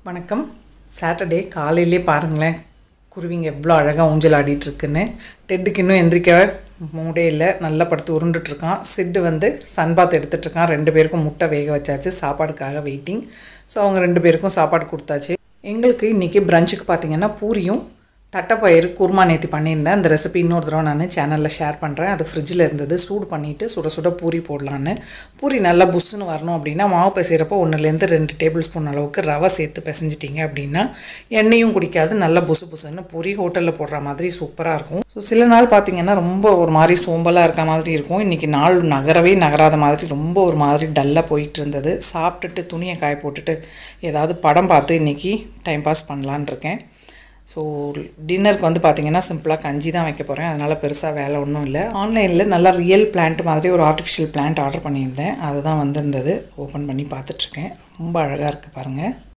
வணக்கம் சாட்டர்டே காலையிலே பாருங்களேன் குருவிங்க எவ்வளோ அழகாக ஊஞ்சல் ஆடிட்டு இருக்குன்னு டெட்டுக்கு இன்னும் எந்திரிக்க மூடே இல்லை நல்லா படுத்து உருண்டுட்டு இருக்கான் சிட்டு வந்து சன்பாத் எடுத்துட்டு இருக்கான் ரெண்டு பேருக்கும் முட்டை வேக வச்சாச்சு சாப்பாடுக்காக வெயிட்டிங் ஸோ அவங்க ரெண்டு பேருக்கும் சாப்பாடு கொடுத்தாச்சு எங்களுக்கு இன்றைக்கி பிரஞ்சுக்கு பார்த்தீங்கன்னா பூரியும் தட்டைப்பயிறு குருமா நேற்று பண்ணியிருந்தேன் அந்த ரெசிபி இன்னொரு தடவை நான் சேனலில் ஷேர் பண்ணுறேன் அது ஃப்ரிட்ஜில் இருந்தது சூடு பண்ணிவிட்டு சுட சுட பூரி போடலான்னு பூரி நல்லா புஷ்ஷுன்னு வரணும் அப்படின்னா மாவு பிசைகிறப்போ ஒன்றுலேருந்து ரெண்டு டேபிள் ஸ்பூன் அளவுக்கு ரவை சேர்த்து பிசைஞ்சிட்டிங்க அப்படின்னா எண்ணெயும் குடிக்காது நல்லா புசு புசுன்னு பூரி ஹோட்டலில் போடுற மாதிரி சூப்பராக இருக்கும் ஸோ சில நாள் பார்த்தீங்கன்னா ரொம்ப ஒரு மாதிரி சோம்பலாக இருக்க மாதிரி இருக்கும் இன்றைக்கி நாள் நகரவே நகராத மாதிரி ரொம்ப ஒரு மாதிரி டல்லாக போயிட்டு இருந்தது சாப்பிட்டுட்டு துணியை காய போட்டுட்டு ஏதாவது படம் பார்த்து இன்றைக்கி டைம் பாஸ் பண்ணலான் இருக்கேன் ஸோ டின்னருக்கு வந்து பார்த்திங்கன்னா சிம்பிளாக கஞ்சி தான் வைக்க போகிறேன் அதனால் பெருசாக வேலை ஒன்றும் இல்லை ஆன்லைனில் நல்லா ரியல் பிளான்ட் மாதிரி ஒரு ஆர்டிஃபிஷியல் பிளான்ட் ஆர்டர் பண்ணியிருந்தேன் அதுதான் வந்திருந்தது ஓப்பன் பண்ணி பார்த்துட்ருக்கேன் ரொம்ப அழகாக இருக்குது பாருங்கள்